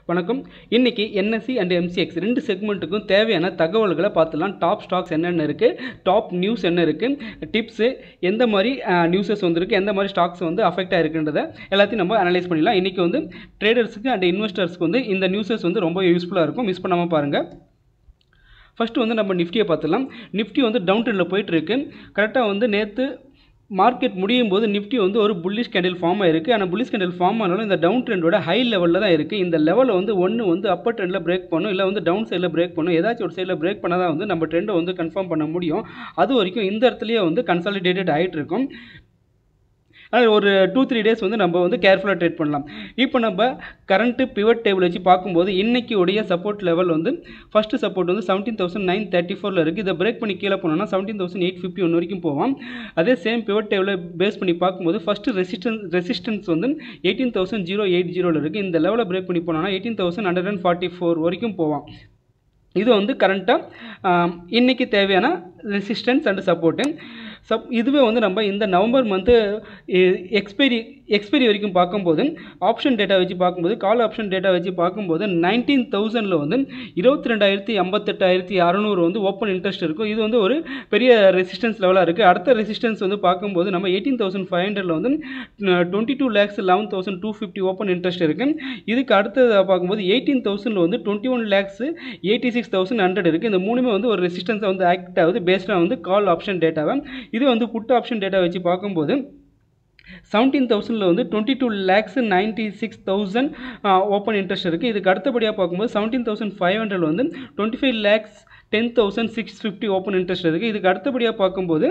வணக்கம் இன்னைக்கு NSC and MCX ரெண்டு செக்மெண்ட்டுக்கும் தேவையான தகவல்களை பார்த்துலாம் டாப் ஸ்டாக்ஸ் என்னென்ன இருக்குது டாப் நியூஸ் என்ன இருக்குது டிப்ஸு எந்த மாதிரி நியூஸஸ் வந்திருக்கு எந்த மாதிரி ஸ்டாக்ஸ் வந்து அஃபெக்ட் ஆயிருக்குன்றதை எல்லாத்தையும் நம்ம அனலைஸ் பண்ணிடலாம் இன்றைக்கி வந்து ட்ரேடர்ஸுக்கு அண்ட் இன்வெஸ்டர்ஸ்க்கு வந்து இந்த நியூஸஸ் வந்து ரொம்ப யூஸ்ஃபுல்லாக இருக்கும் மிஸ் பண்ணாமல் பாருங்கள் ஃபஸ்ட்டு வந்து நம்ம நிஃப்டியை பார்த்துலாம் நிஃப்டி வந்து டவுன் ட்ரெண்டில் போயிட்டுருக்கு கரெக்டாக வந்து நேற்று மார்க்கெட் முடியும் போது நிஃப்டி வந்து ஒரு புல்லிஷ் கேண்டில் ஃபார்ம் ஆயிருக்கு ஆனால் புல்லிஷ் கேண்டில் ஃபார்ம் ஆனாலும் இந்த டவுன் ட்ரெண்டோட ஹை லெவலில் தான் இருக்குது இந்த லெவலில் வந்து ஒன்று வந்து அப்பர் ட்ரெண்டில் பிரேக் பண்ணும் இல்லை வந்து டவுன் சைடில் பிரேக் பண்ணும் ஏதாச்சும் ஒரு சைடில் பிரேக் பண்ணால் தான் வந்து நம்ம ட்ரெண்டை வந்து கன்ஃபார்ம் பண்ண முடியும் அது வரைக்கும் இந்த இடத்துலையே வந்து கன்சாலிடேட்டட் ஆகிட்டு இருக்கும் அதனால் ஒரு டூ த்ரீ டேஸ் வந்து நம்ம வந்து கேர்ஃபுல்லாக ட்ரேட் பண்ணலாம் இப்போ நம்ம கரண்ட்டு பிவட் டேபிள் வச்சு பார்க்கும்போது இன்னைக்கு உடைய சப்போர்ட் லெவல் வந்து ஃபஸ்ட்டு சப்போர்ட் வந்து செவன்டீன் தௌசண்ட் நைன் தேர்ட்டி ஃபோரில் இருக்குது இதை பிரேக் பண்ணி கீழே போனோம்னா seventeen thousand eight fifty one வரைக்கும் போவோம் அதே சேம் பிவட் டேபிளை பேஸ் பண்ணி பார்க்கும்போது ஃபஸ்ட்டு ரெசிஸ்டன்ஸ் ரெசிஸ்டன்ஸ் வந்து எயிட்டீன் தௌசண்ட் ஜீரோ எயிட் ஜீரோவில் இருக்குது இந்த லெவலில் பிரேக் பண்ணி போனோம்னா eighteen thousand hundred and forty four வரைக்கும் போவோம் இது வந்து கரண்ட்டாக இன்றைக்கி தேவையான ரெசிஸ்டன்ஸ் அண்ட் சப்போர்ட்டு சப் இதுவே வந்து நம்ம இந்த நவம்பர் மந்த்து எக்ஸ்பைரி எக்ஸ்பைரி வரைக்கும் பார்க்கும்போது ஆப்ஷன் டேட்டா வச்சு பார்க்கும்போது கால் ஆப்ஷன் டேட்டா வச்சு பார்க்கும்போது நைன்டீன் தௌசண்டில் வந்து இருபத்தி ரெண்டாயிரத்தி ஐம்பத்தெட்டாயிரத்தி அறநூறு வந்து ஓப்பன் இன்ட்ரெஸ்ட் இருக்கும் இது வந்து ஒரு பெரிய ரெசிஸ்டன்ஸ் லெவலாக இருக்குது அடுத்த ரெசிஸ்டன்ஸ் வந்து பார்க்கும்போது நம்ம எயிட்டீன் தௌசண்ட் ஃபைவ் ஹண்ட்ரடில் வந்து twenty two lakhs eleven thousand two fifty open interest இருக்குது இதுக்கு அடுத்ததாக பார்க்கும்போது எயிட்டீன் தௌசண்டில் வந்து twenty one lakhs eighty six thousand hundred இருக்குது இந்த மூணுமே வந்து ஒரு ரெசிஸ்டன்ஸாக வந்து ஆக்ட் ஆகுது பேஸ்டாக வந்து கால் ஆப்ஷன் டேட்டாவை இது வந்து புட் ஆப்ஷன் டேட்டா வச்சு பார்க்கும்போது செவன்டீன் தௌசண்டில் வந்து twenty two lakhs ninety six thousand open interest இருக்குது இதுக்கு அடுத்தபடியாக பார்க்கும்போது செவன்டீன் தௌசண்ட் ஃபைவ் ஹண்ட்ரட் வந்து twenty five lakhs ten thousand six fifty open interest இருக்குது இதுக்கு அடுத்தபடியாக பார்க்கும்போது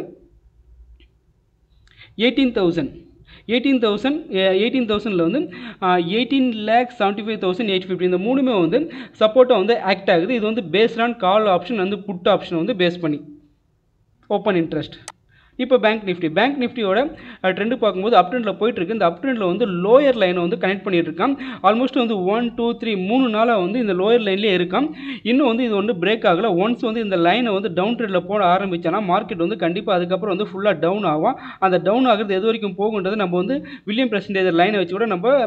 eighteen thousand eighteen thousand eighteen தௌசண்டில் வந்து eighteen lakh seventy five thousand eight fifty இந்த மூணுமே வந்து சப்போர்ட்டாக வந்து ஆக்ட் ஆகுது இது வந்து பேஸ்ட் ஆன் கால் ஆப்ஷன் வந்து புட் ஆப்ஷன் வந்து பேஸ் பண்ணி ஓப்பன் இன்ட்ரெஸ்ட் இப்போ பேங்க் நிஃப்டி பேங்க் நிஃப்டியோட ட்ரெண்டு பார்க்கும்போது அப் ட்ரெண்டில் போயிட்டு இருக்கு இந்த அப் ட்ரெண்டில் வந்து லோயர் லைனை வந்து கனெக்ட் பண்ணிட்டு இருக்கான் ஆல்மோஸ்ட் வந்து ஒன் டூ த்ரீ மூணு நாளாக வந்து இந்த லோயர் லைன்லேயே இருக்கான் இன்னும் வந்து இது வந்து பிரேக் ஆகலை ஒன்ஸ் வந்து இந்த லைனை வந்து டவுன் ட்ரெண்டில் போட ஆரம்பிச்சோன்னா மார்க்கெட் வந்து கண்டிப்பாக அதுக்கப்புறம் வந்து ஃபுல்லாக டவுன் ஆகும் அந்த டவுன் ஆகிறது எது வரைக்கும் போகுன்றது நம்ம வந்து வில்லியம் பர்சன்டேஜ் லைனை வச்சு கூட நம்ம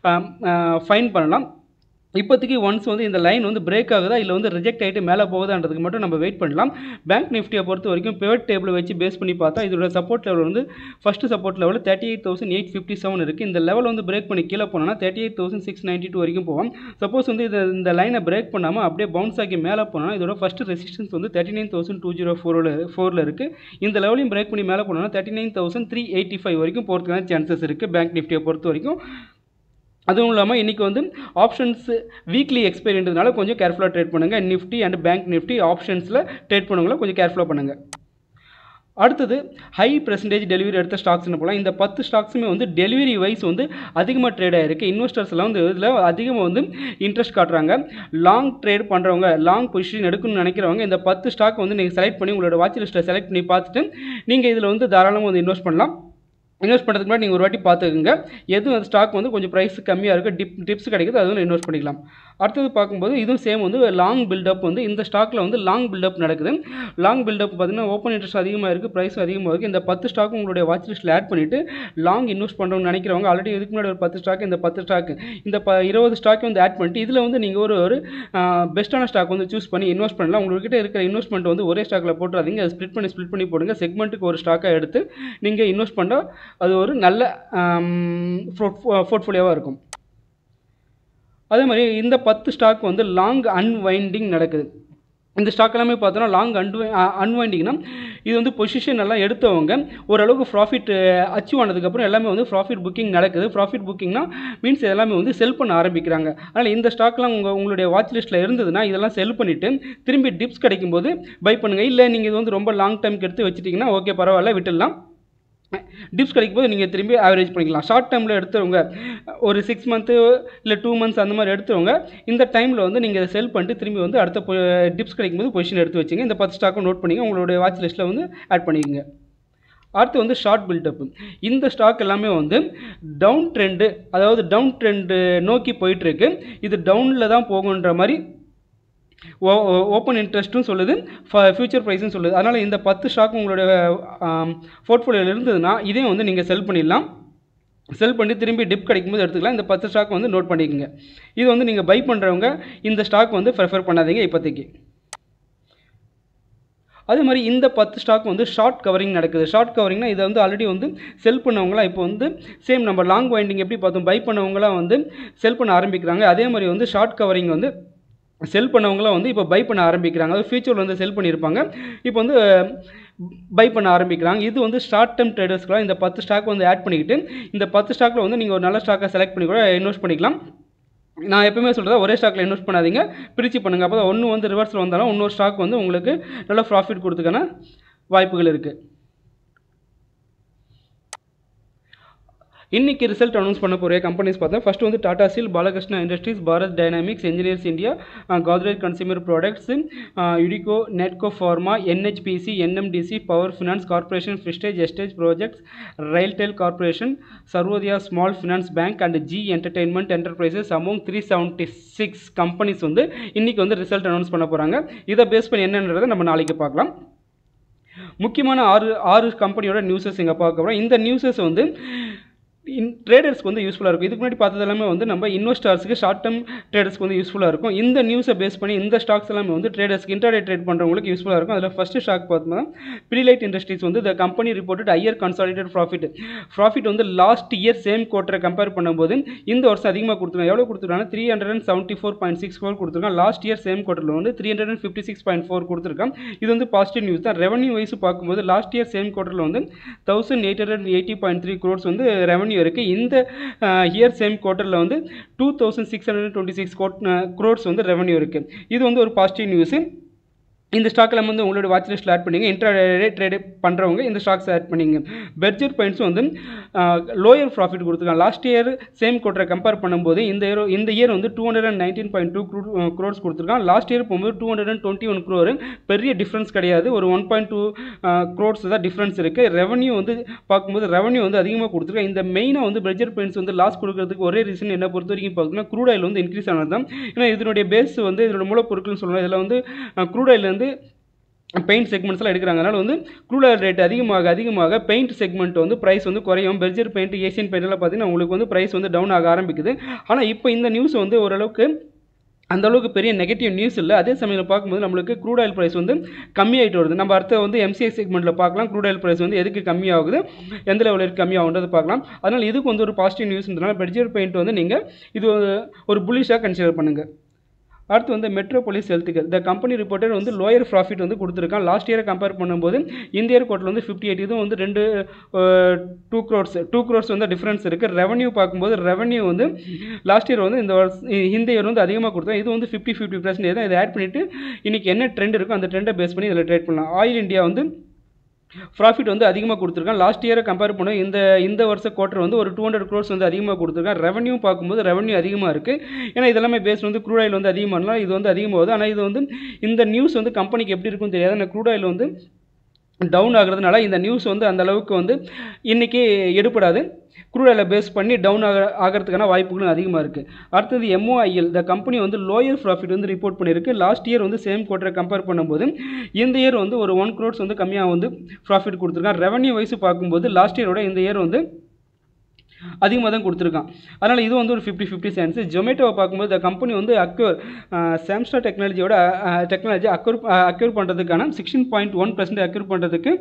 ஃபைன் பண்ணலாம் இப்போதைக்கு ஒன்ஸ் வந்து இந்த லைன் வந்து பிரேக் ஆகுதா இல்லை வந்து ரிஜெக்ட் ஆகிட்டு மேலே போகுதான்றதுக்கு மட்டும் நம்ம வெயிட் பண்ணலாம் பேங்க் நிஃப்டியை பொறுத்த வரைக்கும் பிவட் டேபிள் வச்சு பேஸ் பண்ணி பார்த்தா இதோட சப்போர்ட் லெவல் வந்து first support level thirty eight thousand eight fifty seven இருக்குது இந்த லெவல் வந்து பிரேக் பண்ணி கீழே போனோம்னா thirty eight thousand six ninety two வரைக்கும் போவோம் சப்போஸ் வந்து இது இந்த லைனை பிரேக் பண்ணாமல் அப்படியே பவுன்ஸ் ஆகி மேலே போனோம்னா இதோட ஃபஸ்ட்டு ரெசிஸ்டன்ஸ் வந்து thirty nine thousand two zero ஃபோரில் ஃபோரில் இருக்குது இந்த லெவலையும் பிரேக் பண்ணி மேலே போனோம்னா thirty nine thousand three eighty five வரைக்கும் போகிறதுக்கான சான்சஸ் இருக்குது பேங்க் நிஃப்டியை பொறுத்த வரைக்கும் அதுவும் இல்லாமல் இன்றைக்கி வந்து ஆப்ஷன்ஸ் வீக்லி எக்ஸ்பைரின்றதுனால கொஞ்சம் கேர்ஃபுல்லாக ட்ரேட் பண்ணுங்கள் நிஃப்டி அண்ட் பேங்க் நிஃப்டி ஆப்ஷன்ஸில் ட்ரேட் பண்ணுங்களா கொஞ்சம் கேர்ஃபுல்லாக பண்ணுங்கள் அடுத்தது ஹை பர்சன்டேஜ் டெலிவரி எடுத்த ஸ்டாக்ஸ்னு போகலாம் இந்த பத்து ஸ்டாக்ஸுமே வந்து டெலிவரி வைஸ் வந்து அதிகமாக ட்ரேட் ஆகிருக்கு இன்வெஸ்டர்ஸ் எல்லாம் வந்து இதில் அதிகமாக வந்து இன்ட்ரெஸ்ட் காட்டுறாங்க லாங் ட்ரேட் பண்ணுறவங்க லாங் பொசிஷன் எடுக்கணும்னு நினைக்கிறவங்க இந்த பத்து ஸ்டாக் வந்து நீங்கள் செலக்ட் பண்ணி உங்களோட வாட்ச் லிஸ்ட்டை செலக்ட் பண்ணி பார்த்துட்டு நீங்கள் இதில் வந்து தாராளமாக வந்து இன்வெஸ்ட் பண்ணலாம் இன்வெஸ்ட் பண்ணுறதுக்கு முன்னாடி நீங்கள் ஒரு வாட்டி பார்த்துக்குங்க எது அந்த ஸ்டாக் வந்து கொஞ்சம் ப்ரைஸ் கம்மியாக இருக்குது டிப் டிப்ஸ் கிடைக்குது அது வந்து இன்வெஸ்ட் பண்ணிக்கலாம் அடுத்தது பார்க்கும்போது இதுவும் சேம் வந்து லாங் பில்டப் வந்து இந்த ஸ்டாக்கில் வந்து லாங் பில்டப் நடக்குது லாங் பில்டப் பார்த்தீங்கன்னா ஓப்பன் இன்ட்ரெஸ்ட் அதிகமாக இருக்குது ப்ரைஸ் அதிகமாக இருக்குது இந்த பத்து ஸ்டாக் உங்களுடைய வாட்ச் லிஸ்ட்டில் ஆட் பண்ணிவிட்டு லாங் இன்வெஸ்ட் பண்ணுறவங்க நினைக்கிறவங்க ஆல்ரெடி இதுக்கு முன்னாடி ஒரு பத்து ஸ்டாக் இந்த பத்து ஸ்டாக் இந்த ப இருபது ஸ்டாக் வந்து ஆட் பண்ணிட்டு இதில் வந்து நீங்கள் ஒரு ஒரு பெஸ்ட்டான ஸ்டாக் வந்து சூஸ் பண்ணி இன்வெஸ்ட் பண்ணலாம் உங்கள்கிட்ட இருக்கிற இன்வெஸ்ட்மெண்ட் வந்து ஒரே ஸ்டாக்கில் போட்டுறாதீங்க அதை ஸ்ப்ளிட் பண்ணி ஸ்ப்ளிட் பண்ணி போடுங்க செக்மெண்ட்டுக்கு ஒரு ஸ்டாக்காக எடுத்து நீங்கள் இன்வெஸ்ட் பண்ணால் அது ஒரு நல்ல போர்ட்ஃபோலியோவாக இருக்கும் அதே மாதிரி இந்த பத்து ஸ்டாக் வந்து லாங் அன்வைண்டிங் நடக்குது இந்த ஸ்டாக் எல்லாமே பார்த்தோன்னா லாங் அன்வை அன்வைண்டிங்னா இது வந்து பொசிஷன் எல்லாம் எடுத்தவங்க ஓரளவுக்கு ப்ராஃபிட் அச்சீவ் ஆனதுக்கப்புறம் எல்லாமே வந்து ப்ராஃபிட் புக்கிங் நடக்குது ப்ராஃபிட் புக்கிங்னா மீன்ஸ் எல்லாமே வந்து செல் பண்ண ஆரம்பிக்கிறாங்க அதனால் இந்த ஸ்டாக்லாம் உங்கள் உங்களுடைய வாட்ச் லிஸ்ட்டில் இருந்ததுன்னா இதெல்லாம் செல் பண்ணிவிட்டு திரும்பி டிப்ஸ் கிடைக்கும்போது பை பண்ணுங்கள் இல்லை நீங்கள் இது வந்து ரொம்ப லாங் டைம்க்கு எடுத்து வச்சுட்டிங்கன்னா ஓகே பரவாயில்ல விட்டுடலாம் டிப்ஸ் கிடைக்கும் போது நீங்கள் திரும்பி ஆவரேஜ் பண்ணிக்கலாம் ஷார்ட் டைமில் எடுத்தவங்க ஒரு சிக்ஸ் மந்த்து இல்லை டூ மந்த்ஸ் அந்த மாதிரி எடுத்தவங்க இந்த டைமில் வந்து நீங்கள் செல் பண்ணிட்டு திரும்பி வந்து அடுத்த டிப்ஸ் கிடைக்கும்போது பொசிஷன் எடுத்து வச்சுங்க இந்த பத்து ஸ்டாக்கும் நோட் பண்ணிங்க உங்களுடைய வாட்ச் லிஸ்ட்டில் வந்து ஆட் பண்ணிக்கோங்க அடுத்து வந்து ஷார்ட் பில்டப் இந்த ஸ்டாக் எல்லாமே வந்து டவுன் ட்ரெண்டு அதாவது டவுன் ட்ரெண்டு நோக்கி போயிட்டுருக்கு இது டவுனில் தான் போகுன்ற மாதிரி ஓ ஓப்பன் இன்ட்ரெஸ்ட்டும் சொல்லுது ஃபியூச்சர் ப்ரைஸும் சொல்லுது அதனால் இந்த பத்து ஸ்டாக் உங்களுடைய போர்ட்ஃபோலியோவில் இருந்ததுன்னா இதையும் வந்து நீங்கள் செல் பண்ணிடலாம் செல் பண்ணி திரும்பி டிப் கிடைக்கும்போது எடுத்துக்கலாம் இந்த பத்து ஸ்டாக் வந்து நோட் பண்ணிக்கோங்க இது வந்து நீங்கள் பை பண்ணுறவங்க இந்த ஸ்டாக் வந்து ப்ரிஃபர் பண்ணாதீங்க இப்போதைக்கு அதே மாதிரி இந்த பத்து ஸ்டாக் வந்து ஷார்ட் கவரிங் நடக்குது ஷார்ட் கவரிங்னா இதை வந்து ஆல்ரெடி வந்து செல் பண்ணவங்களாம் இப்போ வந்து சேம் நம்ம லாங் வைண்டிங் எப்படி பார்த்தோம் பை பண்ணவங்களாம் வந்து செல் பண்ண ஆரம்பிக்கிறாங்க அதே மாதிரி வந்து ஷார்ட் கவரிங் வந்து செல் பண்ணவங்களாம் வந்து இப்போ பை பண்ண ஆரம்பிக்கிறாங்க அது ஃபியூச்சரில் வந்து செல் பண்ணியிருப்பாங்க இப்போ வந்து பை பண்ண ஆரம்பிக்கிறாங்க இது வந்து ஷார்ட் டேர்ம் ட்ரேடர்ஸ்க்குலாம் இந்த பத்து ஸ்டாக் வந்து ஆட் பண்ணிக்கிட்டு இந்த பத்து ஸ்டாக்கில் வந்து நீங்கள் ஒரு நல்ல ஸ்டாக்கை செலக்ட் பண்ணி கூட இன்வெஸ்ட் பண்ணிக்கலாம் நான் எப்பவுமே சொல்கிறதா ஒரே ஸ்டாக்கில் இன்வெஸ்ட் பண்ணாதீங்க பிரித்து பண்ணுங்கள் அப்போ தான் ஒன்று வந்து ரிவர்ஸில் வந்தாலும் இன்னொரு ஸ்டாக் வந்து உங்களுக்கு நல்ல ப்ராஃபிட் கொடுத்துக்கான வாய்ப்புகள் இருக்குது இன்றைக்கி ரிசல்ட் அனௌன்ஸ் பண்ண போகிற கம்பெனிஸ் பார்த்தா ஃபஸ்ட்டு வந்து Tata steel Balkrishna industries Bharat dynamics engineers India Godrej consumer products யுடிகோ Natco pharma NHPC NMDC power finance corporation ஃபிஸ்டேஜ் எஸ்டேஜ் projects RailTel corporation Sarvodaya small finance bank and Zee entertainment enterprises among three seventy six companies வந்து இன்றைக்கி வந்து ரிசல்ட் அனௌன்ஸ் பண்ண போகிறாங்க இதை பேஸ் பண்ணி என்னன்றதை நம்ம நாளைக்கு பார்க்கலாம் முக்கியமான ஆறு ஆறு கம்பெனியோட நியூஸஸ் இங்கே பார்க்க போகிறோம் இந்த நியூஸஸ் வந்து இன் ட்ரேடர்ஸ்க்கு வந்து யூஸ்ஃபுல்லாக இருக்கும் இதுக்கு முன்னாடி பார்த்தது எல்லாமே வந்து நம்ம இன்வெஸ்டர்ஸ்க்கு ஷார்ட் டேர்ம் ட்ரேடர்ஸ்க்கு வந்து யூஸ்ஃபுல்லாக இருக்கும் இந்த நியூஸை பேஸ் பண்ணி இந்த ஸ்டாக்ஸ் எல்லாமே வந்து ட்ரேடர்ஸ்க்கு இன்டர்டே ட்ரேட் பண்ணுறவங்களுக்கு யூஸ்ஃபுல்லாக இருக்கும் அதில் ஃபஸ்ட்டு ஸ்டாக் பார்த்தோம்னா பிரிலைட் இண்டஸ்ட்ரீஸ் வந்து the company reported higher consolidate profit profit வந்து லாஸ்ட் இயர் சேம் குவார்ட்டரை கம்பேர் பண்ணும்போது இந்த வருஷம் அதிகமாக கொடுத்துருக்காங்க எவ்வளோ கொடுத்துருக்காங்க three hundred and seventy four point six four கொடுத்துருக்காங்க லாஸ்ட் இயர் சேம் குவார்ட்டரில் வந்து three hundred and fifty six point four கொடுத்துருக்காங்க இது வந்து பாசிட்டிவ் நியூஸ் தான் ரெவன்யூ வைஸ் பார்க்கும்போது லாஸ்ட் இயர் சேம் குவார்ட்டரில் வந்து thousand eight hundred eighty point three crores வந்து ரெவன்யூ இருக்குது இந்த இயர் சேம் குவார்ட்டரில் வந்து two thousand six hundred twenty six crores வந்து ரெவன்யூ இருக்குது இது வந்து ஒரு பாசிட்டிவ் நியூஸு இந்த ஸ்டாக்கில் வந்து உங்களோட வாட்ச் லிஸ்ட்டில் ஆட் பண்ணிங்க இன்ட்ராடே ட்ரேட் பண்ணுறவங்க இந்த ஸ்டாக்ஸ் ஆட் பண்ணிங்க பெர்ஜர் பாயிண்ட்ஸும் வந்து லோயர் ப்ராஃபிட் கொடுத்துருக்காங்க லாஸ்ட் இயர் சேம் குவார்ட்டரை கம்பேர் பண்ணும்போது இந்த இயர் இந்த இயர் வந்து two hundred and nineteen point two crores கொடுத்துருக்காங்க லாஸ்ட் இயர் போகும்போது two hundred and twenty one crore பெரிய டிஃப்ரென்ஸ் கிடையாது ஒரு ஒன் பாயிண்ட் டூ க்ரோர்ஸ் தான் டிஃப்ரென்ஸ் இருக்குது ரெவன்யூ வந்து பார்க்கும்போது ரெவன்யூ வந்து அதிகமாக கொடுத்துருக்காங்க இந்த மெயினாக வந்து பெர்ஜர் பாயிண்ட்ஸ் வந்து லாஸ் கொடுக்கறதுக்கு ஒரே ரீசன் என்ன பொறுத்த வரைக்கும் பார்த்தீங்கன்னா க்ரூட் ஆயில் வந்து இன்க்ரீஸ் ஆனது தான் ஏன்னா இதனுடைய பேஸ் வந்து இதனோட மூலப்பொருட்கள்னு சொல்லலாம் இதில் வந்து க்ரூட் ஆயில் வந்து பெயிண்ட் செக்மெண்ட்ஸ்லாம் எடுக்கிறாங்க அதனால் வந்து க்ரூட் ஆயில் ரேட் அதிகமாக அதிகமாக பெயிண்ட் செக்மெண்ட் வந்து ப்ரைஸ் வந்து குறையும் பெர்ஜர் பெயிண்ட் ஏசியன் பெயிண்ட்லாம் பார்த்தீங்கன்னா உங்களுக்கு வந்து ப்ரைஸ் வந்து டவுன் ஆக ஆரம்பிக்குது ஆனால் இப்போ இந்த நியூஸ் வந்து ஓரளவுக்கு அந்த அளவுக்கு பெரிய நெகட்டிவ் நியூஸ் இல்லை அதே சமயம் பார்க்கும்போது நம்மளுக்கு க்ரூட் ஆயில் ப்ரைஸ் வந்து கம்மியாகிட்டு வருது நம்ம அடுத்த வந்து எம்சிஐ செக்மெண்ட்டில் பார்க்கலாம் க்ரூட் ஆயில் ப்ரைஸ் வந்து எதுக்கு கம்மியாகுது எந்த லெவலில் கம்மியாகுன்றது பார்க்கலாம் அதனால் இதுக்கு வந்து ஒரு பாசிட்டிவ் நியூஸ்ன்றதுனால பெர்ஜர் பெயிண்ட் வந்து நீங்கள் இது ஒரு புலிஷாக கன்சிடர் பண்ணுங்கள் அடுத்து வந்து மெட்ரோபாலிஸ் ஹெல்த் கேர் இந்த கம்பெனி ரிப்போர்ட்டர் வந்து லோயர் ப்ராஃபிட் வந்து கொடுத்துருக்கான் லாஸ்ட் இயரை கம்பேர் பண்ணும்போது இந்த இயர் கோட்டில் வந்து ஃபிஃப்டி எயிட் இதுவும் வந்து ரெண்டு டூ க்ரோர்ஸ் டூ க்ரோர்ஸ் வந்து டிஃப்ரென்ஸ் இருக்குது ரெவன்யூ பார்க்கும்போது ரெவன்யூ வந்து லாஸ்ட் இயர் வந்து இந்த வருஷம் இந்த இயர் வந்து அதிகமாக கொடுத்தோம் இது வந்து ஃபிஃப்டி ஃபிஃப்டி பர்சன்டேஜ் தான் இதை ஆட் பண்ணிவிட்டு இன்றைக்கி என்ன ட்ரெண்ட் இருக்கோ அந்த ட்ரெண்டை பேஸ் பண்ணி இதில் ட்ரேட் பண்ணலாம் ஆயில் இந்தியா வந்து ப்ராஃபிட் வந்து அதிகமாக கொடுத்துருக்கான் லாஸ்ட் இயரை கம்பேர் பண்ண இந்த இந்த வருஷ குவார்ட்டர் வந்து ஒரு டூ ஹண்ட்ரட் க்ரோர்ஸ் வந்து அதிகமாக கொடுத்துருக்கான் ரெவன்யூ பார்க்கும்போது ரெவன்யூ அதிகமாக இருக்குது ஏன்னா இதெல்லாமே பேஸ் வந்து க்ரூட் ஆயில் வந்து அதிகமாக இது வந்து அதிகமாகுது ஆனால் இது வந்து இந்த நியூஸ் வந்து கம்பெனிக்கு எப்படி இருக்குன்னு தெரியாது ஆனால் க்ரூட் ஆயில் வந்து டவுன் ஆகிறதுனால இந்த நியூஸ் வந்து அந்த அளவுக்கு வந்து இன்றைக்கி எடுப்படாது க்ரூட் ஆயிலை பேஸ் பண்ணி டவுன் ஆக ஆகிறதுக்கான வாய்ப்புகளும் அதிகமாக இருக்குது அடுத்தது எம்ஓஐஎல் இந்த கம்பெனி வந்து லோயர் ப்ராஃபிட் வந்து ரிப்போர்ட் பண்ணியிருக்கு லாஸ்ட் இயர் வந்து சேம் குவார்ட்டரை கம்பேர் பண்ணும்போது இந்த இயர் வந்து ஒரு ஒன் க்ரோர்ஸ் வந்து கம்மியாக வந்து ப்ராஃபிட் கொடுத்துருக்காங்க ரெவன்யூ வைஸ் பார்க்கும்போது லாஸ்ட் இயரோட இந்த இயர் வந்து அதிகமாக தான் கொடுத்துருக்கான் அதனால் இது வந்து ஒரு ஃபிஃப்டி ஃபிஃப்டி சென்ஸ் ஜொமேட்டோவை பார்க்கும்போது இந்த கம்பெனி வந்து அக்யூர் சாம்ஸ்டா டெக்னாலஜியோட டெக்னாலஜி அக்யூர் அக்யூர் பண்ணுறதுக்கான sixteen point one percent acquire பண்ணுறதுக்கு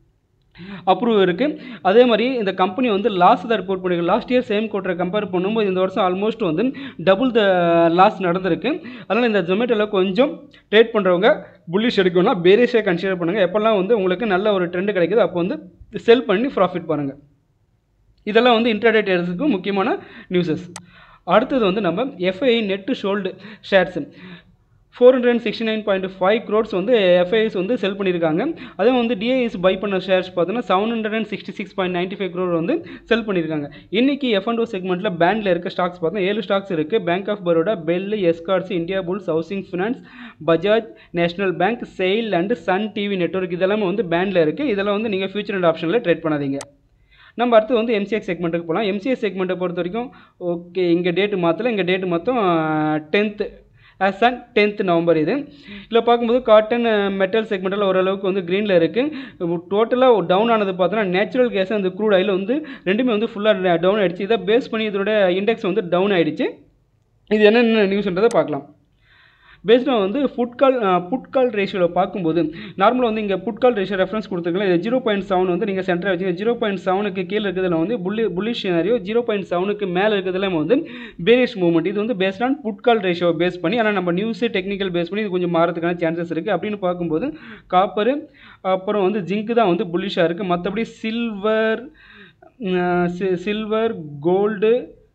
அப்ரூவ் இருக்குது அதே மாதிரி இந்த கம்பெனி வந்து லாஸ் தான் ரிப்போர்ட் பண்ணிருக்கு லாஸ்ட் இயர் சேம் குவார்ட்டரை கம்பேர் பண்ணும்போது இந்த வருஷம் ஆல்மோஸ்ட் வந்து டபுள் த லாஸ் நடந்திருக்கு அதனால் இந்த ஜொமேட்டோவில் கொஞ்சம் ட்ரேட் பண்ணுறவங்க புல்லிஷ் எடுக்கணும்னா பேரிஷே கன்சிடர் பண்ணுங்கள் எப்போல்லாம் வந்து உங்களுக்கு நல்ல ஒரு ட்ரெண்ட் கிடைக்குது அப்போ வந்து செல் பண்ணி ப்ராஃபிட் பாருங்கள் இதெல்லாம் வந்து இன்டர்டே ட்ரேடர்ஸுக்கு முக்கியமான நியூஸஸ் அடுத்தது வந்து நம்ம FI net sold shares four hundred and sixty nine point five crores வந்து எஃப்ஐஎஸ் வந்து செல் பண்ணியிருக்காங்க அதே வந்து டிஐஎஸ் பை பண்ண ஷேர்ஸ் பார்த்தோன்னா seven hundred and sixty six point ninety five crore வந்து செல் பண்ணியிருக்காங்க இன்றைக்கி எஃப் அண்ட் ஓ செக்மெண்ட்டில் பேண்டில் இருக்க ஸ்டாக்ஸ் பார்த்தா ஏழு ஸ்டாக்ஸ் இருக்குது bank of Baroda BEL Escorts India bulls housing finance Bajaj national bank SAIL and Sun TV network இதெல்லாமே வந்து பேண்டில் இருக்குது இதெல்லாம் வந்து நீங்கள் ஃபியூச்சர் அண்ட் ஆப்ஷனில் ட்ரேட் பண்ணாதீங்க நம்ம அடுத்து வந்து எம்சிஎக்ஸ் செக்மெண்ட்டுக்கு போகலாம் எம்சிஎஸ் செக்மெண்ட்டை பொறுத்த வரைக்கும் ஓகே இங்கே டேட்டு மாற்றல இங்கே டேட்டு மொத்தம் tenth as and tenth November இது இதில் பார்க்கும்போது காட்டன் மெட்டல் செக்மெண்ட்டில் ஓரளவுக்கு வந்து க்ரீனில் இருக்குது டோட்டலாக டவுன் ஆனது பார்த்தோன்னா நேச்சுரல் கேஸ் அந்த க்ரூட் ஆயில் வந்து ரெண்டுமே வந்து ஃபுல்லாக டவுன் ஆயிடுச்சு இதை பேஸ் பண்ணி இதோட இண்டெக்ஸ் வந்து டவுன் ஆயிடுச்சு இது என்னென்ன நியூஸ்ன்றதை பார்க்கலாம் பேஸ்டாக வந்து ஃபுட் கால் புட் கால் ரேஷியோவில் பார்க்கும்போது நார்மலாக வந்து இங்கே புட் கால் ரேஷியோ ரெஃபரன்ஸ் கொடுத்துருக்கல இது ஜீரோ பாயிண்ட் செவன் வந்து நீங்கள் சென்டராக வச்சுங்க ஜீரோ பாயிண்ட் செவனுக்கு கீழே இருக்கிறதுல வந்து புள்ளி புல்லிஷ் சினாரியோ ஜீரோ பாயிண்ட் செவனுக்கு மேலே இருக்கிறதுல வந்து பேரிஷ் மூவ்மெண்ட் இது வந்து based on put call ratio base பண்ணி ஆனால் நம்ம நியூஸு டெக்னிக்கல் பேஸ் பண்ணி இது கொஞ்சம் மாறதுக்கான சான்சஸ் இருக்குது அப்படின்னு பார்க்கும்போது காப்பரு அப்புறம் வந்து ஜிங்க் தான் வந்து புல்லிஷாக இருக்குது மற்றபடி silver silver gold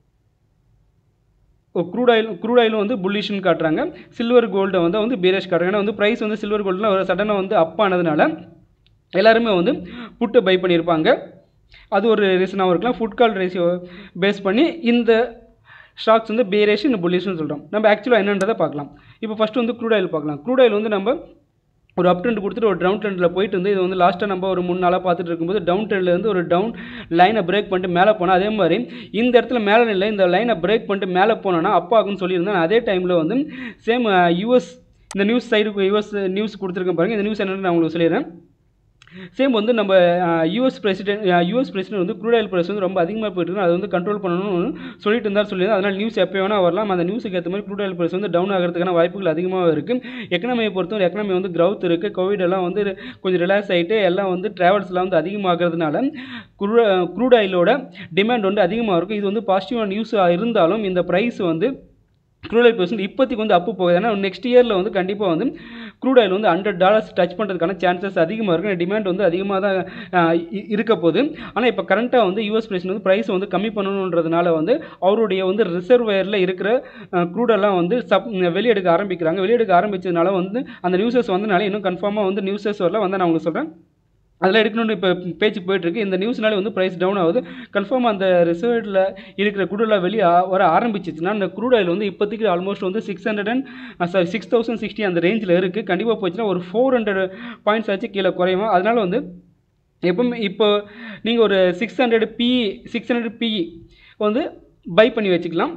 crude oil crude ஆயிலும் வந்து புல்லிஷ்னு காட்டுறாங்க சில்வர் கோல்டை வந்து வந்து பேரேஷ் காட்டுறாங்க ஏன்னா வந்து ப்ரைஸ் வந்து சில்வர் கோல்டுலாம் ஒரு சடனாக வந்து அப் ஆனதுனால எல்லாருமே வந்து புட்டு பை பண்ணியிருப்பாங்க அது ஒரு ரீசனாகவும் இருக்கலாம் ஃபுட் கால் ரேஷியோ பேஸ் பண்ணி இந்த ஸ்டாக்ஸ் வந்து பேரேஷ் இந்த புல்லிஷ்னு சொல்கிறோம் நம்ம ஆக்சுவலாக என்னன்றதை பார்க்கலாம் இப்போ ஃபஸ்ட்டு வந்து க்ரூட் ஆயில் பார்க்கலாம் க்ரூட் ஆயில் வந்து நம்ம ஒரு அப் ட்ரெண்ட் கொடுத்துட்டு ஒரு டவுன் ட்ரெண்டில் போயிட்டு வந்து இது வந்து லாஸ்ட்டாக நம்ம ஒரு மூணு நாளாக பார்த்துட்டு இருக்கும்போது டவுன் ட்ரெண்டில் இருந்து ஒரு டவுன் லைனை பிரேக் பண்ணிட்டு மேலே போனால் அதே மாதிரி இந்த இடத்துல மேலே இல்லை இந்த லைனை பிரேக் பண்ணிட்டு மேலே போனோன்னா அப்போ ஆகும்னு சொல்லியிருந்தேன் அதே டைமில் வந்து சேம் யூஎஸ் இந்த நியூஸ் சைடு யூஎஸ் நியூஸ் கொடுத்துருக்கேன் பாருங்கள் இந்த நியூஸ் என்னென்னு நான் உங்களுக்கு சொல்லிடுறேன் சேம் வந்து நம்ம யூஎஸ் பிரசிடென்ட் யூஎஸ் பிரசிடென்ட் வந்து க்ரூட் ஆயில் ப்ரைஸ் வந்து ரொம்ப அதிகமாக போயிட்டு இருக்கு அதை வந்து கண்ட்ரோல் பண்ணணும்னு சொல்லிட்டு இருந்தார் சொல்லியிருந்தேன் அதனால் நியூஸ் எப்போ வேணால் வரலாம் அந்த நியூஸுக்கு ஏற்ற மாதிரி க்ரூட் ஆயில் ப்ரைஸ் வந்து டவுன் ஆகிறதுக்கான வாய்ப்புகள் அதிகமாக இருக்குது எக்கனாமியை பொறுத்தவரை எக்கனாமி வந்து க்ரௌத் இருக்குது கோவிட் எல்லாம் வந்து கொஞ்சம் ரிலாக்ஸ் ஆகிட்டு எல்லாம் வந்து ட்ராவல்ஸ்லாம் வந்து அதிகமாகிறதுனால க்ரூ க்ரூட் ஆயிலோட டிமாண்ட் வந்து அதிகமாக இருக்கும் இது வந்து பாசிட்டிவான நியூஸாக இருந்தாலும் இந்த ப்ரைஸ் வந்து க்ரூட் ஆயில் ப்ரைஸ் வந்து இப்போதைக்கு வந்து அப்பு போகுது ஏன்னா நெக்ஸ்ட் இயரில் வந்து கண்டிப்பாக வந்து க்ரூட் ஆயில் வந்து ஹண்ட்ரட் டாலர்ஸ் டச் பண்ணுறதுக்கான சான்சஸ் அதிகமாக இருக்குது டிமாண்ட் வந்து அதிகமாக தான் ஆஹ், இ- இருக்க போகுது ஆனால் இப்போ கரண்ட்டாக வந்து யூஎஸ் பிரசிடென்ட் வந்து ப்ரைஸ் வந்து கம்மி பண்ணணுன்றதுனால வந்து அவருடைய வந்து ரிசர்வேயரில் இருக்கிற க்ரூடெல்லாம் வந்து சப் வெளியெடுக்க ஆரம்பிக்கிறாங்க வெளியெடுக்க ஆரம்பிச்சதுனால வந்து அந்த நியூஸஸ் வந்தனால இன்னும் கன்ஃபார்மாக வந்து நியூஸஸ் வரல வந்து நான் உங்களுக்கு சொல்கிறேன் அதெல்லாம் எடுக்கணும்னு இப்போ பேச்சு போயிட்டுருக்கு இந்த நியூஸ்னால வந்து ப்ரைஸ் டவுன் ஆகுது கன்ஃபார்ம் அந்த ரிசர்வ்டில் இருக்கிற குரூடெல்லாம் வெளியே ஆ- வர ஆரம்பிச்சிச்சுன்னா அந்த குரூட் ஆயில் வந்து இப்போதைக்கு ஆல்மோஸ்ட் வந்து six hundred and sorry six thousand sixty அந்த ரேஞ்சில் இருக்குது கண்டிப்பாக போச்சுன்னா ஒரு ஃபோர் ஹண்ட்ரட் பாயிண்ட்ஸ் ஆச்சு கீழே குறையும் அதனால வந்து எப்பவுமே இப்போ நீங்கள் ஒரு six hundred PE six hundred PE வந்து பை பண்ணி வச்சுக்கலாம்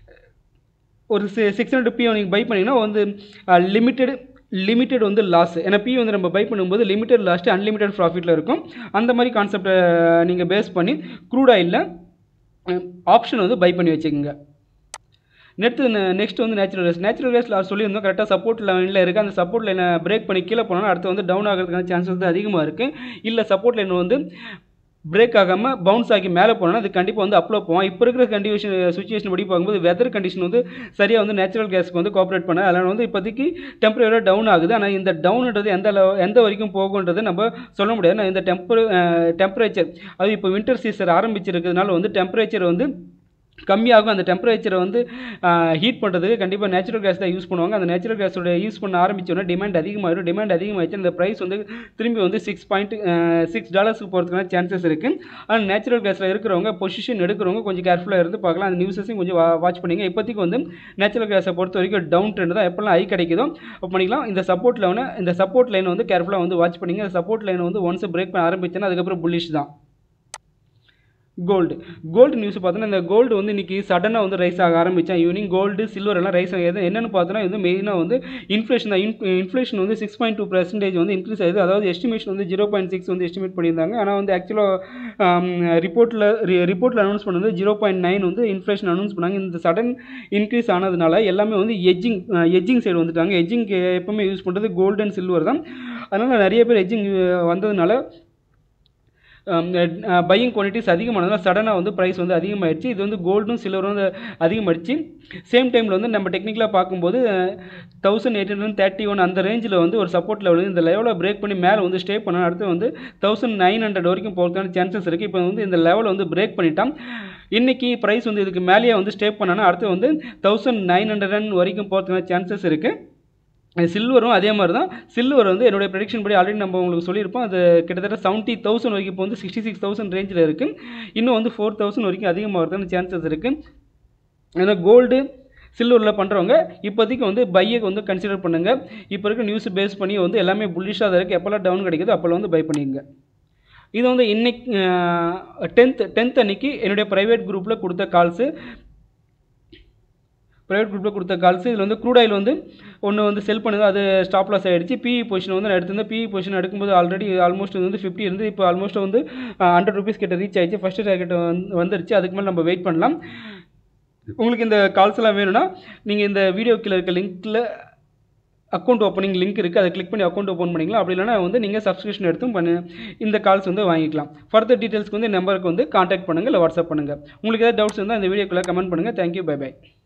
ஒரு சிக்ஸ் ஹண்ட்ரட் பி நீங்கள் பை பண்ணிங்கன்னா வந்து லிமிட்டெட் லிமிட்டெட் வந்து லாஸ் ஏன்னா பி வந்து நம்ம பை பண்ணும்போது லிமிட்டெட் லாஸ்ட்டு அன்லிமிட்டெட் ப்ராஃபிட்டில் இருக்கும் அந்த மாதிரி கான்செப்டை நீங்கள் பேஸ் பண்ணி க்ரூட் ஆயிலில் ஆப்ஷன் வந்து பை பண்ணி வச்சுக்கோங்க நெக்ஸ்ட் நெக்ஸ்ட் வந்து natural gas natural gas last சொல்லியிருந்தோம் கரெக்டாக சப்போர்ட் லைனில் இருக்குது அந்த சப்போர்ட் லைனை பிரேக் பண்ணி கீழே போனால் அடுத்து வந்து டவுன் ஆகிறதுக்கான சான்சஸ் வந்து அதிகமாக இருக்குது இல்லை சப்போர்ட் லைன் வந்து பிரேக் ஆகாமல் பவுன்ஸ் ஆகி மேலே போனோம்னா அது கண்டிப்பாக வந்து அப்லோ போவோம் இப்போ இருக்கிற கண்டிஷன் சுச்சுவேஷன் படி பார்க்கும்போது வெதர் கண்டிஷன் வந்து சரியாக வந்து நேச்சுரல் கேஸ்க்கு வந்து கோஆப்ரேட் பண்ண அதனால் வந்து இப்போதைக்கு டெம்பரரியாக டவுன் ஆகுது ஆனால் இந்த டவுன்ன்றது எந்த அளவு எந்த வரைக்கும் போகுன்றது நம்ம சொல்ல முடியாது ஆனால் இந்த டெம்பர் டெம்பரேச்சர் அது இப்போ வின்டர் சீசன் ஆரம்பிச்சிருக்கிறதுனால வந்து டெம்பரேச்சர் வந்து கம்மியாகும் அந்த டெம்பரேச்சரை வந்து ஹீட் பண்ணுறதுக்கு கண்டிப்பாக நேச்சுரல் கேஸ் தான் யூஸ் பண்ணுவாங்க அந்த நேச்சுரல் கேஸோட யூஸ் பண்ண ஆரம்பிச்சோன்னா டிமாண்ட் அதிகமாகிடும் டிமாண்ட் அதிகமாகிடுச்சு அந்த ப்ரைஸ் வந்து திரும்பி வந்து சிக்ஸ் பாயிண்ட் சிக்ஸ் டாலர்ஸ்க்கு போகிறதுக்கான சான்சஸ் இருக்குது ஆனால் நேச்சுரல் கேஸில் இருக்கிறவங்க பொசிஷன் எடுக்கிறவங்க கொஞ்சம் கேர்ஃபுல்லாக இருந்து பார்க்கலாம் அந்த நியூஸஸையும் கொஞ்சம் வாட்ச் பண்ணிங்க இப்போதைக்கு வந்து நேச்சுரல் கேஸை பொறுத்த வரைக்கும் டவுன் ட்ரெண்ட் தான் எப்போல்லாம் ஐ கிடைக்குதோ அப்போ பண்ணிக்கலாம் இந்த சப்போர்ட் லைனை இந்த சப்போர்ட் லைனை வந்து கேர்ஃபுல்லாக வந்து வாட்ச் பண்ணிங்க அந்த சப்போர்ட் லைனை வந்து ஒன்ஸ் பிரேக் பண்ண ஆரம்பிச்சுன்னா அதுக்கப்புறம் புல்லிஷ் தான் கோல்டு கோல்டு நியூஸ் பார்த்தோன்னா இந்த கோல்டு வந்து இன்னைக்கு சடனாக வந்து ரைஸ் ஆக ஆரம்பித்தா ஈவினிங் கோல்டு சில்வர் எல்லாம் ரைஸ் ஆகியது என்னென்னு பார்த்தோன்னா இது மெயினாக வந்து இன்ஃப்ளேஷன் தான் இன்ஃப்ளேஷன் வந்து சிக்ஸ் பாயிண்ட் டூ பர்சன்டேஜ் வந்து இன்க்ரீஸ் ஆகுது அதாவது எஸ்டிமேஷன் வந்து ஜீரோ பாயிண்ட் சிக்ஸ் வந்து எஸ்டிமேட் பண்ணியிருந்தாங்க ஆனால் வந்து ஆக்சுவலாக ரிப்போர்ட்டில் ரிப்போர்ட்டில் அனௌன்ஸ் பண்ணது ஜீரோ பாயிண்ட் நைன் வந்து இன்ஃப்ளேஷன் அனௌன்ஸ் பண்ணாங்க இந்த சடன் இன்க்ரீஸ் ஆனதுனால எல்லாமே வந்து எஜ்ஜிங் எஜ்ஜிங் சைடு வந்துட்டாங்க எஜ்ஜிங் எப்பவுமே யூஸ் பண்ணுறது கோல்டு அண்ட் சில்வர் தான் அதனால் நிறைய பேர் எஜ்ஜிங் வந்ததுனால பையிங் குவான்டிட்டிஸ் அதிகமானதுனால சடனாக வந்து ப்ரைஸ் வந்து அதிகமாகிடுச்சு இது வந்து கோல்டும் சில்வரும் வந்து அதிகமாகிடுச்சு சேம் டைமில் வந்து நம்ம டெக்னிக்கலாக பார்க்கும்போது thousand eight hundred thirty one அந்த ரேஞ்சில் வந்து ஒரு சப்போர்ட் லெவல் இந்த லெவலை பிரேக் பண்ணி மேலே வந்து ஸ்டே பண்ண அடுத்து வந்து தௌசண்ட் நைன் ஹண்ட்ரட் வரைக்கும் போகிறதுக்கான சான்சஸ் இருக்குது இப்போ வந்து இந்த லெவலை வந்து பிரேக் பண்ணிட்டான் இன்றைக்கி ப்ரைஸ் வந்து இதுக்கு மேலேயே வந்து ஸ்டே பண்ணனா அடுத்து வந்து தௌசண்ட் நைன் ஹண்ட்ரட் வரைக்கும் போகிறதுக்கான சான்சஸ் இருக்குது சில்வரும் அதே மாதிரி தான் சில்வர் வந்து என்னுடைய ப்ரெடிக்ஷன் படி ஆல்ரெடி நம்ம உங்களுக்கு சொல்லியிருப்போம் அது கிட்டத்தட்ட செவன்ட்டி தௌசண்ட் வரைக்கும் இப்போ வந்து சிக்ஸ்டி சிக்ஸ் தௌசண்ட் ரேஞ்சில் இருக்குது இன்னும் வந்து ஃபோர் தௌசண்ட் வரைக்கும் அதிகமாகிறதுக்கான சான்சஸ் இருக்குது ஏன்னா கோல்டு சில்வரில் பண்ணுறவங்க இப்போதைக்கு வந்து பையை வந்து கன்சிடர் பண்ணுங்கள் இப்போ இருக்க நியூஸ் பேஸ் பண்ணி வந்து எல்லாமே புல்லிஷாக தான் இருக்குது எப்போல்லாம் டவுன் கிடைக்குதோ அப்போல்லாம் வந்து பை பண்ணிக்கங்க இது வந்து இன்னைக்கு டென்த் டென்த் அன்னைக்கு என்னுடைய ப்ரைவேட் குரூப்பில் கொடுத்த கால்ஸு ப்ரைவேட் குரூப்பில் கொடுத்த கால்ஸ் இதில் வந்து க்ரூட் ஆயில் வந்து ஒன்று வந்து செல் பண்ணுது அது ஸ்டாப் லாஸ் ஆகிடுச்சு பிஇ பொசிஷன் வந்து நான் எடுத்திருந்தேன் பிஇ பொசிஷன் எடுக்கும்போது ஆல்ரெடி ஆல்மோஸ்ட் வந்து ஃபிஃப்டி இருந்து இப்போ ஆல்மோஸ்ட் வந்து ஹண்ட்ரட் ருபீஸ் கிட்ட ரீச் ஆயிடுச்சு ஃபஸ்ட்டு டார்கெட் வந்து வந்துருச்சு அதுக்கு மேலே நம்ம வெயிட் பண்ணலாம் உங்களுக்கு இந்த கால்ஸ் எல்லாம் வேணும்னா நீங்கள் இந்த வீடியோ கீழே இருக்க லிங்க்கில் அக்கௌண்ட் ஓப்பனிங் லிங்க் இருக்குது அதை கிளிக் பண்ணி அக்கௌண்ட் ஓப்பன் பண்ணிக்கலாம் அப்படி இல்லைனா வந்து நீங்கள் சப்ஸ்கிரிப்ஷன் எடுத்தும் பண்ணி இந்த கால்ஸ் வந்து வாங்கிக்கலாம் ஃபர்தர் டீட்டெயில்ஸ்க்கு வந்து நம்பருக்கு வந்து காண்டாக்ட் பண்ணுங்கள் இல்லை வாட்ஸ்அப் பண்ணுங்கள் உங்களுக்கு ஏதாவது டவுட்ஸ் இருந்தால் இந்த வீடியோக்குள்ளே கமெண்ட் பண்ணுங்கள் தேங்க்யூ பை பை